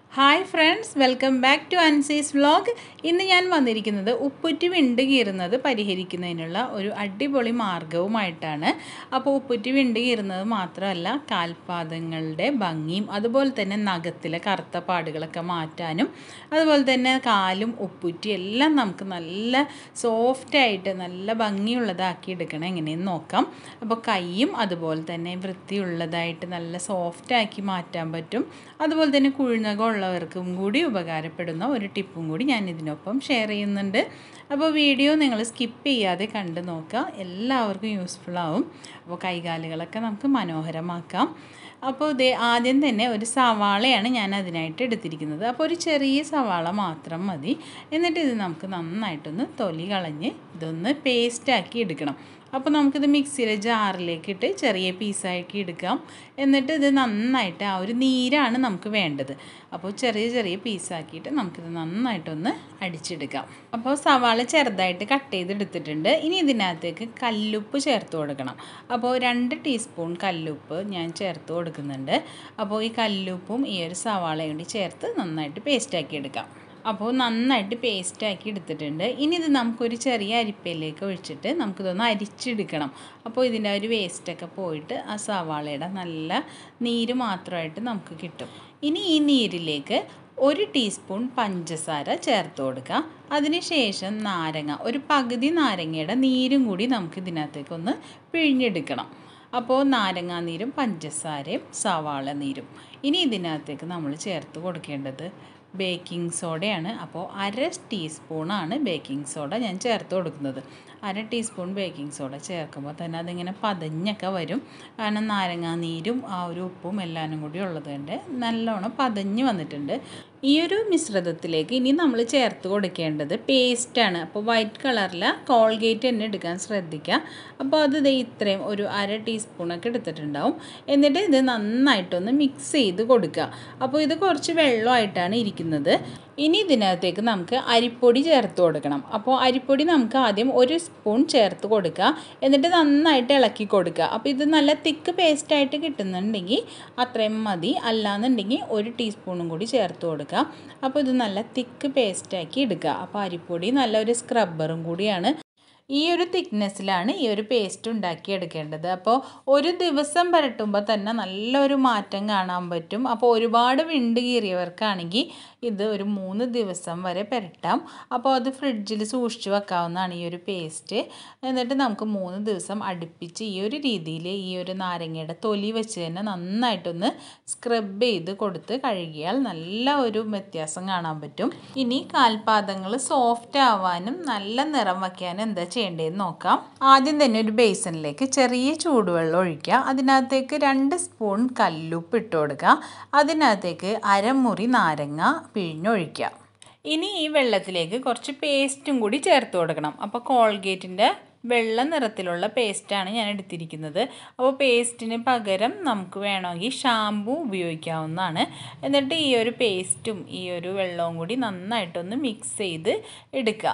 hi friends welcome back to Ansi's vlog ഇന്ന് ഞാൻ വന്നിരിക്കുന്നത് ഉപ്പുറ്റി വിണ്ട് കീറുന്നത് പരിഹരിക്കുന്നതിനുള്ള ഒരു അടിപൊളി മാർഗവുമായിട്ടാണ് അപ്പോൾ ഉപ്പുറ്റി വിണ്ട് കീറുന്നത് മാത്രമല്ല കാൽപാദങ്ങളുടെ ഭംഗിയും അതുപോലെ തന്നെ നഖത്തിലെ കറുത്ത പാടുകളൊക്കെ മാറ്റാനും അതുപോലെ തന്നെ കാലും ഉപ്പുറ്റി എല്ലാം നമുക്ക് നല്ല സോഫ്റ്റായിട്ട് നല്ല ഭംഗിയുള്ളതാക്കി എടുക്കണം എങ്ങനെയെന്ന് നോക്കാം അപ്പോൾ കൈയും അതുപോലെ തന്നെ വൃത്തിയുള്ളതായിട്ട് നല്ല സോഫ്റ്റാക്കി മാറ്റാൻ പറ്റും അതുപോലെ തന്നെ കുഴിനകം ഉള്ളവർക്കും കൂടി ഉപകാരപ്പെടുന്ന ഒരു ടിപ്പും കൂടി ഞാൻ ഇതിനൊപ്പം ഷെയർ ചെയ്യുന്നുണ്ട് അപ്പോൾ വീഡിയോ നിങ്ങൾ സ്കിപ്പ് ചെയ്യാതെ കണ്ടു നോക്കുക എല്ലാവർക്കും യൂസ്ഫുൾ ആവും അപ്പോൾ കൈകാലുകളൊക്കെ നമുക്ക് മനോഹരമാക്കാം അപ്പോൾ ഇതേ ആദ്യം തന്നെ ഒരു സവാളയാണ് ഞാൻ അതിനായിട്ട് എടുത്തിരിക്കുന്നത് അപ്പോൾ ഒരു ചെറിയ സവാള മാത്രം മതി എന്നിട്ട് ഇത് നമുക്ക് നന്നായിട്ടൊന്ന് തൊലി കളഞ്ഞ് ഇതൊന്ന് പേസ്റ്റാക്കി എടുക്കണം അപ്പോൾ നമുക്കിത് മിക്സിയിലെ ജാറിലേക്ക് ഇട്ട് ചെറിയ പീസാക്കി എടുക്കാം എന്നിട്ട് ഇത് നന്നായിട്ട് ആ ഒരു നീരാണ് നമുക്ക് വേണ്ടത് അപ്പോൾ ചെറിയ ചെറിയ പീസാക്കിയിട്ട് നമുക്കിത് നന്നായിട്ടൊന്ന് അടിച്ചെടുക്കാം അപ്പോൾ സവാള ചെറുതായിട്ട് കട്ട് ചെയ്തെടുത്തിട്ടുണ്ട് ഇനി ഇതിനകത്തേക്ക് കല്ലുപ്പ് ചേർത്ത് കൊടുക്കണം അപ്പോൾ രണ്ട് ടീസ്പൂൺ കല്ലുപ്പ് ഞാൻ ചേർത്ത് കൊടുക്കുന്നുണ്ട് അപ്പോൾ ഈ കല്ലുപ്പും ഈ ഒരു സവാളയും കൂടി ചേർത്ത് നന്നായിട്ട് പേസ്റ്റാക്കി എടുക്കാം അപ്പോൾ നന്നായിട്ട് പേസ്റ്റാക്കി എടുത്തിട്ടുണ്ട് ഇനി ഇത് നമുക്കൊരു ചെറിയ അരിപ്പയിലേക്ക് ഒഴിച്ചിട്ട് നമുക്കിതൊന്ന് അരിച്ചെടുക്കണം അപ്പോൾ ഇതിൻ്റെ ഒരു വേസ്റ്റൊക്കെ പോയിട്ട് ആ സവാളയുടെ നല്ല നീര് മാത്രമായിട്ട് നമുക്ക് കിട്ടും ഇനി ഈ നീരിലേക്ക് ഒരു ടീസ്പൂൺ പഞ്ചസാര ചേർത്ത് കൊടുക്കുക അതിനുശേഷം നാരങ്ങ ഒരു പകുതി നാരങ്ങയുടെ നീരും കൂടി നമുക്ക് ഇതിനകത്തേക്കൊന്ന് പിഴിഞ്ഞെടുക്കണം അപ്പോൾ നാരങ്ങാ നീരും പഞ്ചസാരയും സവാള നീരും ഇനി ഇതിനകത്തേക്ക് നമ്മൾ ചേർത്ത് കൊടുക്കേണ്ടത് ബേക്കിംഗ് സോഡയാണ് അപ്പോൾ അര ടീസ്പൂണാണ് ബേക്കിംഗ് സോഡ ഞാൻ ചേർത്ത് കൊടുക്കുന്നത് അര ടീസ്പൂൺ ബേക്കിംഗ് സോഡ ചേർക്കുമ്പോൾ തന്നെ അതിങ്ങനെ പതഞ്ഞൊക്കെ വരും കാരണം നാരങ്ങാ നീരും ആ ഒരു ഉപ്പും എല്ലാനും കൂടി ഉള്ളതുകൊണ്ട് നല്ലോണം പതഞ്ഞ് വന്നിട്ടുണ്ട് ഈ ഒരു മിശ്രിതത്തിലേക്ക് ഇനി നമ്മൾ ചേർത്ത് കൊടുക്കേണ്ടത് പേസ്റ്റാണ് അപ്പോൾ വൈറ്റ് കളറിൽ കോൾഗേറ്റ് തന്നെ എടുക്കാൻ ശ്രദ്ധിക്കുക അപ്പോൾ അത് ദേ ഇത്രയും ഒരു അര ടീസ്പൂണൊക്കെ എടുത്തിട്ടുണ്ടാവും എന്നിട്ട് ഇത് നന്നായിട്ടൊന്ന് മിക്സ് ചെയ്ത് കൊടുക്കുക അപ്പോൾ ഇത് കുറച്ച് വെള്ളമായിട്ടാണ് ഇരിക്കുന്നത് ഇനി ഇതിനകത്തേക്ക് നമുക്ക് അരിപ്പൊടി ചേർത്ത് കൊടുക്കണം അപ്പോൾ അരിപ്പൊടി നമുക്ക് ആദ്യം ഒരു സ്പൂൺ ചേർത്ത് കൊടുക്കുക എന്നിട്ട് നന്നായിട്ട് ഇളക്കി കൊടുക്കുക അപ്പോൾ ഇത് നല്ല തിക്ക് പേസ്റ്റായിട്ട് കിട്ടുന്നുണ്ടെങ്കിൽ അത്രയും മതി അല്ലാന്നുണ്ടെങ്കിൽ ഒരു ടീസ്പൂണും കൂടി ചേർത്ത് കൊടുക്കുക അപ്പോൾ ഇത് നല്ല തിക്ക് പേസ്റ്റാക്കി എടുക്കുക അപ്പോൾ അരിപ്പൊടി നല്ലൊരു സ്ക്രബ്ബറും കൂടിയാണ് ഈ ഒരു തിക്നെസ്സിലാണ് ഈ ഒരു പേസ്റ്റ് ഉണ്ടാക്കിയെടുക്കേണ്ടത് അപ്പോൾ ഒരു ദിവസം പുരട്ടുമ്പോൾ തന്നെ നല്ലൊരു മാറ്റം കാണാൻ പറ്റും അപ്പോൾ ഒരുപാട് വിണ്ട് കീറിയവർക്കാണെങ്കിൽ ഇത് ഒരു മൂന്ന് ദിവസം വരെ പുരട്ടാം അപ്പോൾ അത് ഫ്രിഡ്ജിൽ സൂക്ഷിച്ച് വെക്കാവുന്നതാണ് ഈ ഒരു പേസ്റ്റ് എന്നിട്ട് നമുക്ക് മൂന്ന് ദിവസം അടുപ്പിച്ച് ഈ ഒരു രീതിയിൽ ഈ ഒരു നാരങ്ങയുടെ തൊലി വെച്ച് തന്നെ നന്നായിട്ടൊന്ന് സ്ക്രബ് ചെയ്ത് കൊടുത്ത് കഴുകിയാൽ നല്ല ഒരു വ്യത്യാസം കാണാൻ പറ്റും ഇനി കാൽപാദങ്ങൾ സോഫ്റ്റ് ആവാനും നല്ല നിറം വയ്ക്കാനും എന്താ ചെയ്യേണ്ടതെന്ന് നോക്കാം ആദ്യം തന്നെ ഒരു ബേസണിലേക്ക് ചെറിയ ചൂടുവെള്ളം ഒഴിക്കുക അതിനകത്തേക്ക് രണ്ട് സ്പൂൺ കല്ലുപ്പ് ഇട്ട് കൊടുക്കുക അതിനകത്തേക്ക് അരമുറി നാരങ്ങ പിഴിഞ്ഞൊഴിക്കുക ഇനി ഈ വെള്ളത്തിലേക്ക് കുറച്ച് പേസ്റ്റും കൂടി ചേർത്ത് കൊടുക്കണം അപ്പോൾ കോൾഗേറ്റിൻ്റെ വെള്ള നിറത്തിലുള്ള പേസ്റ്റാണ് ഞാൻ എടുത്തിരിക്കുന്നത് അപ്പോൾ പേസ്റ്റിന് പകരം നമുക്ക് വേണമെങ്കിൽ ഷാമ്പു ഉപയോഗിക്കാവുന്നതാണ് എന്നിട്ട് ഈ ഒരു പേസ്റ്റും ഈ ഒരു വെള്ളവും കൂടി നന്നായിട്ടൊന്ന് മിക്സ് ചെയ്ത് എടുക്കുക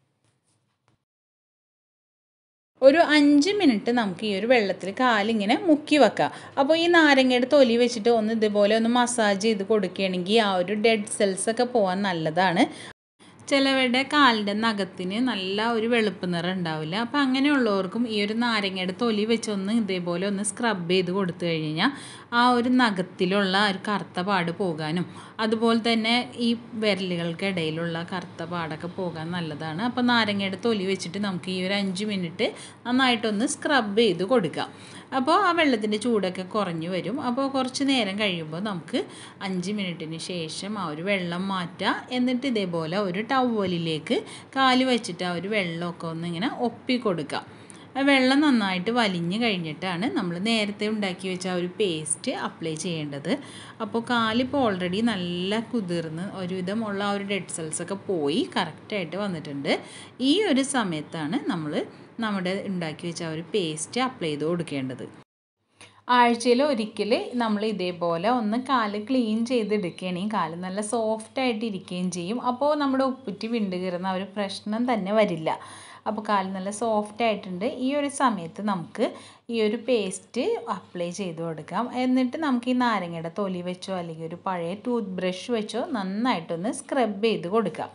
ഒരു അഞ്ച് മിനിറ്റ് നമുക്ക് ഈ ഒരു വെള്ളത്തിൽ കാലിങ്ങനെ മുക്കി വെക്കാം അപ്പോൾ ഈ നാരങ്ങയുടെ തൊലി വെച്ചിട്ട് ഒന്ന് ഇതുപോലെ ഒന്ന് മസാജ് ചെയ്ത് കൊടുക്കുകയാണെങ്കിൽ ആ ഒരു ഡെഡ് സെൽസ് ഒക്കെ പോകാൻ നല്ലതാണ് ചിലവരുടെ കാലിൻ്റെ നഖത്തിന് നല്ല ഒരു വെളുപ്പ് നിറം ഉണ്ടാവില്ല അപ്പോൾ അങ്ങനെയുള്ളവർക്കും ഈ ഒരു നാരങ്ങയുടെ തൊലി വെച്ചൊന്ന് ഇതേപോലെ ഒന്ന് സ്ക്രബ് ചെയ്ത് കൊടുത്തു കഴിഞ്ഞാൽ ആ ഒരു നഖത്തിലുള്ള ഒരു കറുത്ത പാട് പോകാനും അതുപോലെ തന്നെ ഈ വിരലുകൾക്കിടയിലുള്ള കറുത്ത പാടൊക്കെ പോകാൻ നല്ലതാണ് അപ്പോൾ നാരങ്ങയുടെ തൊലി വെച്ചിട്ട് നമുക്ക് ഈ ഒരു അഞ്ച് മിനിറ്റ് നന്നായിട്ടൊന്ന് സ്ക്രബ് ചെയ്ത് കൊടുക്കാം അപ്പോൾ ആ വെള്ളത്തിൻ്റെ ചൂടൊക്കെ കുറഞ്ഞു വരും അപ്പോൾ കുറച്ച് നേരം കഴിയുമ്പോൾ നമുക്ക് അഞ്ച് മിനിറ്റിന് ശേഷം ആ ഒരു വെള്ളം മാറ്റുക എന്നിട്ട് ഇതേപോലെ ഒരു ടവലിലേക്ക് കാല് വെച്ചിട്ട് ആ ഒരു വെള്ളമൊക്കെ ഒന്ന് ഇങ്ങനെ ഒപ്പി കൊടുക്കുക ആ വെള്ളം നന്നായിട്ട് വലിഞ്ഞ് കഴിഞ്ഞിട്ടാണ് നമ്മൾ നേരത്തെ ഉണ്ടാക്കി വെച്ച ആ ഒരു പേസ്റ്റ് അപ്ലൈ ചെയ്യേണ്ടത് അപ്പോൾ കാലിപ്പോൾ ഓൾറെഡി നല്ല കുതിർന്ന് ഒരുവിധമുള്ള ആ ഒരു ഡെഡ് സെൽസ് ഒക്കെ പോയി കറക്റ്റായിട്ട് വന്നിട്ടുണ്ട് ഈ ഒരു സമയത്താണ് നമ്മൾ നമ്മുടെ ഉണ്ടാക്കി വെച്ച ആ ഒരു പേസ്റ്റ് അപ്ലൈ ചെയ്ത് കൊടുക്കേണ്ടത് ആഴ്ചയിൽ ഒരിക്കൽ നമ്മൾ ഇതേപോലെ ഒന്ന് കാല് ക്ലീൻ ചെയ്തെടുക്കുകയാണെങ്കിൽ കാല് നല്ല സോഫ്റ്റ് ആയിട്ട് ഇരിക്കുകയും ചെയ്യും അപ്പോൾ നമ്മുടെ ഉപ്പുറ്റി വിണ്ട് കീറുന്ന ഒരു പ്രശ്നം തന്നെ വരില്ല അപ്പോൾ കാല് നല്ല സോഫ്റ്റ് ആയിട്ടുണ്ട് ഈ ഒരു സമയത്ത് നമുക്ക് ഈ ഒരു പേസ്റ്റ് അപ്ലൈ ചെയ്ത് കൊടുക്കാം എന്നിട്ട് നമുക്ക് ഈ നാരങ്ങയുടെ തൊലി വെച്ചോ അല്ലെങ്കിൽ ഒരു പഴയ ടൂത്ത് ബ്രഷ് വെച്ചോ നന്നായിട്ടൊന്ന് സ്ക്രബ് ചെയ്ത് കൊടുക്കാം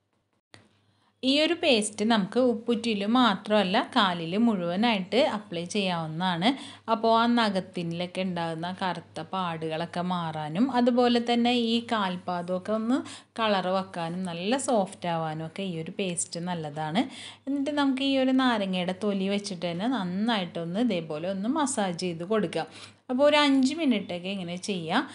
ഈ ഒരു പേസ്റ്റ് നമുക്ക് ഉപ്പുറ്റിയിൽ മാത്രമല്ല കാലിൽ മുഴുവനായിട്ട് അപ്ലൈ ചെയ്യാവുന്നതാണ് അപ്പോൾ ആ നഖത്തിലൊക്കെ ഉണ്ടാകുന്ന കറുത്ത പാടുകളൊക്കെ മാറാനും അതുപോലെ തന്നെ ഈ കാൽപാദമൊക്കെ ഒന്ന് കളർ വെക്കാനും നല്ല സോഫ്റ്റ് ആവാനും ഒക്കെ ഈ ഒരു പേസ്റ്റ് നല്ലതാണ് എന്നിട്ട് നമുക്ക് ഈ ഒരു നാരങ്ങയുടെ തൊലി വെച്ചിട്ട് തന്നെ നന്നായിട്ടൊന്ന് ഇതേപോലെ ഒന്ന് മസാജ് ചെയ്ത് കൊടുക്കാം അപ്പോൾ ഒരു അഞ്ച് മിനിറ്റൊക്കെ ഇങ്ങനെ ചെയ്യാം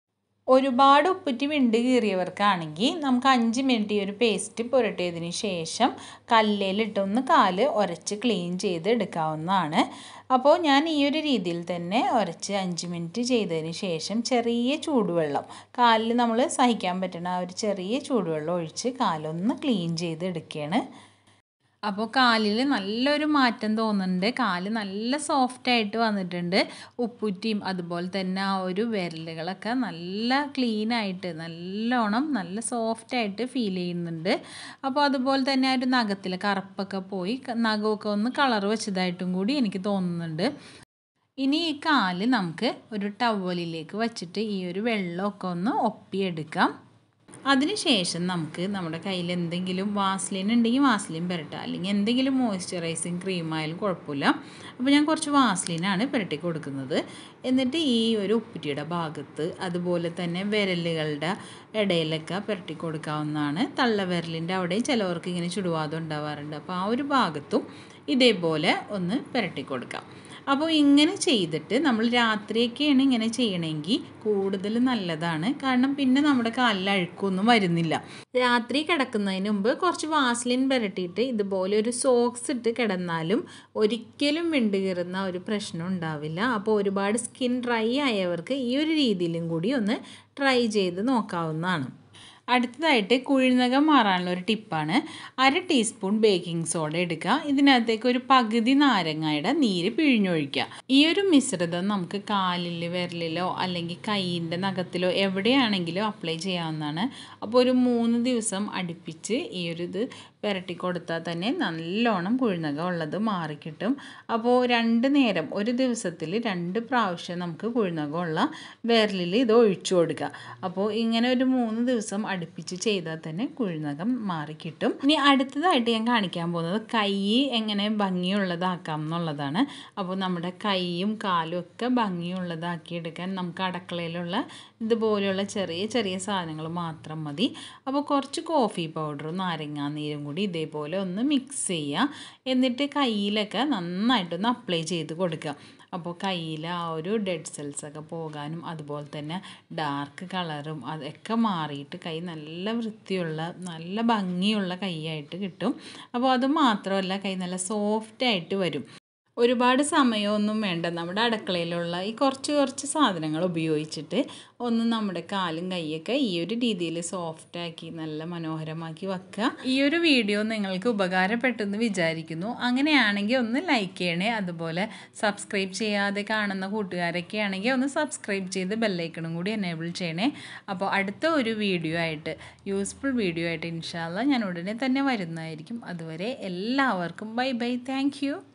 ഒരുപാട് ഉപ്പുറ്റി വിണ്ട് കീറിയവർക്കാണെങ്കിൽ നമുക്ക് അഞ്ച് മിനിറ്റ് ഈ ഒരു പേസ്റ്റ് പുരട്ടിയതിന് ശേഷം കല്ലിലിട്ടൊന്ന് കാല് ഉരച്ച് ക്ലീൻ ചെയ്ത് എടുക്കാവുന്നതാണ് അപ്പോൾ ഞാൻ ഈ ഒരു രീതിയിൽ തന്നെ ഉരച്ച് അഞ്ച് മിനിറ്റ് ചെയ്തതിന് ശേഷം ചെറിയ ചൂടുവെള്ളം കാലിൽ നമ്മൾ സഹിക്കാൻ പറ്റുന്ന ആ ഒരു ചെറിയ ചൂടുവെള്ളം ഒഴിച്ച് കാലൊന്ന് ക്ലീൻ ചെയ്ത് എടുക്കുകയാണ് അപ്പോൾ കാലിൽ നല്ലൊരു മാറ്റം തോന്നുന്നുണ്ട് കാല് നല്ല സോഫ്റ്റായിട്ട് വന്നിട്ടുണ്ട് ഉപ്പുറ്റിയും അതുപോലെ തന്നെ ആ ഒരു വിരലുകളൊക്കെ നല്ല ക്ലീനായിട്ട് നല്ലോണം നല്ല സോഫ്റ്റായിട്ട് ഫീൽ ചെയ്യുന്നുണ്ട് അപ്പോൾ അതുപോലെ തന്നെ ആ ഒരു നഖത്തിൽ കറുപ്പൊക്കെ പോയി നഖമൊക്കെ ഒന്ന് കളർ വെച്ചതായിട്ടും കൂടി എനിക്ക് തോന്നുന്നുണ്ട് ഇനി ഈ കാല് നമുക്ക് ഒരു ടവലിലേക്ക് വച്ചിട്ട് ഈ ഒരു വെള്ളമൊക്കെ ഒന്ന് ഒപ്പിയെടുക്കാം അതിനുശേഷം നമുക്ക് നമ്മുടെ കയ്യിൽ എന്തെങ്കിലും വാസ്ലിൻ ഉണ്ടെങ്കിൽ വാസ്ലിൻ പുരട്ടുക അല്ലെങ്കിൽ എന്തെങ്കിലും മോയ്സ്ചറൈസിങ് ക്രീം ആയാലും കുഴപ്പമില്ല അപ്പോൾ ഞാൻ കുറച്ച് വാസ്ലിനാണ് പുരട്ടി കൊടുക്കുന്നത് എന്നിട്ട് ഈ ഒരു ഉപ്പുറ്റിയുടെ ഭാഗത്ത് അതുപോലെ തന്നെ വിരലുകളുടെ ഇടയിലൊക്കെ പുരട്ടി കൊടുക്കാവുന്നതാണ് തള്ളവിരലിൻ്റെ അവിടെയും ചിലവർക്ക് ഇങ്ങനെ ചുടുവാദം ഉണ്ടാവാറുണ്ട് അപ്പോൾ ആ ഒരു ഭാഗത്തും ഇതേപോലെ ഒന്ന് പുരട്ടി കൊടുക്കാം അപ്പോൾ ഇങ്ങനെ ചെയ്തിട്ട് നമ്മൾ രാത്രിയൊക്കെയാണ് ഇങ്ങനെ ചെയ്യണമെങ്കിൽ കൂടുതൽ നല്ലതാണ് കാരണം പിന്നെ നമ്മുടെ കാലിൽ അഴുക്കൊന്നും വരുന്നില്ല രാത്രി കിടക്കുന്നതിന് മുമ്പ് കുറച്ച് വാസ്ലിൻ പുരട്ടിയിട്ട് ഇതുപോലെ ഒരു സോക്സ് ഇട്ട് കിടന്നാലും ഒരിക്കലും വിണ്ട് കീറുന്ന ഒരു പ്രശ്നം ഉണ്ടാവില്ല അപ്പോൾ ഒരുപാട് സ്കിൻ ഡ്രൈ ആയവർക്ക് ഈ ഒരു രീതിയിലും കൂടി ഒന്ന് ട്രൈ ചെയ്ത് നോക്കാവുന്നതാണ് അടുത്തതായിട്ട് കുഴിനകം മാറാനുള്ള ഒരു ടിപ്പാണ് അര ടീസ്പൂൺ ബേക്കിംഗ് സോഡ എടുക്കുക ഇതിനകത്തേക്ക് ഒരു പകുതി നാരങ്ങയുടെ നീര് പിഴിഞ്ഞൊഴിക്കുക ഈ ഒരു മിശ്രിതം നമുക്ക് കാലിൽ വിരലിലോ അല്ലെങ്കിൽ കൈയിൻ്റെ നഖത്തിലോ എവിടെയാണെങ്കിലും അപ്ലൈ ചെയ്യാവുന്നതാണ് അപ്പോൾ ഒരു മൂന്ന് ദിവസം അടുപ്പിച്ച് ഈ ഒരു ഇത് പുരട്ടി കൊടുത്താൽ തന്നെ നല്ലോണം കുഴിനകം ഉള്ളത് മാറിക്കിട്ടും അപ്പോൾ രണ്ട് നേരം ഒരു ദിവസത്തിൽ രണ്ട് പ്രാവശ്യം നമുക്ക് കുഴിനകമുള്ള വിരലിൽ ഇത് ഒഴിച്ചു കൊടുക്കുക അപ്പോൾ ഇങ്ങനെ ഒരു മൂന്ന് ദിവസം അടുപ്പിച്ച് ചെയ്താൽ തന്നെ കുഴിനകം മാറിക്കിട്ടും ഇനി അടുത്തതായിട്ട് ഞാൻ കാണിക്കാൻ പോകുന്നത് കൈ എങ്ങനെ ഭംഗിയുള്ളതാക്കാം എന്നുള്ളതാണ് അപ്പോൾ നമ്മുടെ കൈയും കാലും ഒക്കെ ഭംഗിയുള്ളതാക്കി എടുക്കാൻ നമുക്ക് അടുക്കളയിലുള്ള ഇതുപോലെയുള്ള ചെറിയ ചെറിയ സാധനങ്ങൾ മാത്രം മതി അപ്പോൾ കുറച്ച് കോഫി പൗഡറും നാരങ്ങാനീരും കൂടി ഇതേപോലെ ഒന്ന് മിക്സ് ചെയ്യുക എന്നിട്ട് കയ്യിലൊക്കെ നന്നായിട്ടൊന്ന് അപ്ലൈ ചെയ്ത് കൊടുക്കുക അപ്പോൾ കയ്യിൽ ആ ഒരു ഡെഡ് സെൽസ് ഒക്കെ പോകാനും അതുപോലെ തന്നെ ഡാർക്ക് കളറും അതൊക്കെ മാറിയിട്ട് കൈ നല്ല വൃത്തിയുള്ള നല്ല ഭംഗിയുള്ള കൈയായിട്ട് കിട്ടും അപ്പോൾ അത് മാത്രമല്ല കൈ നല്ല സോഫ്റ്റ് ആയിട്ട് വരും ഒരുപാട് സമയമൊന്നും വേണ്ട നമ്മുടെ അടുക്കളയിലുള്ള ഈ കുറച്ച് കുറച്ച് സാധനങ്ങൾ ഉപയോഗിച്ചിട്ട് ഒന്ന് നമ്മുടെ കാലും കൈയൊക്കെ ഈ ഒരു രീതിയിൽ സോഫ്റ്റാക്കി നല്ല മനോഹരമാക്കി വെക്കുക ഈ ഒരു വീഡിയോ നിങ്ങൾക്ക് ഉപകാരപ്പെട്ടെന്ന് വിചാരിക്കുന്നു അങ്ങനെയാണെങ്കിൽ ഒന്ന് ലൈക്ക് ചെയ്യണേ അതുപോലെ സബ്സ്ക്രൈബ് ചെയ്യാതെ കാണുന്ന കൂട്ടുകാരൊക്കെ ആണെങ്കിൽ ഒന്ന് സബ്സ്ക്രൈബ് ചെയ്ത് ബെല്ലൈക്കണും കൂടി എനേബിൾ ചെയ്യണേ അപ്പോൾ അടുത്ത ഒരു വീഡിയോ ആയിട്ട് യൂസ്ഫുൾ വീഡിയോ ആയിട്ട് ഇൻഷാല്ല ഞാൻ ഉടനെ തന്നെ വരുന്നതായിരിക്കും അതുവരെ എല്ലാവർക്കും ബൈ ബൈ താങ്ക്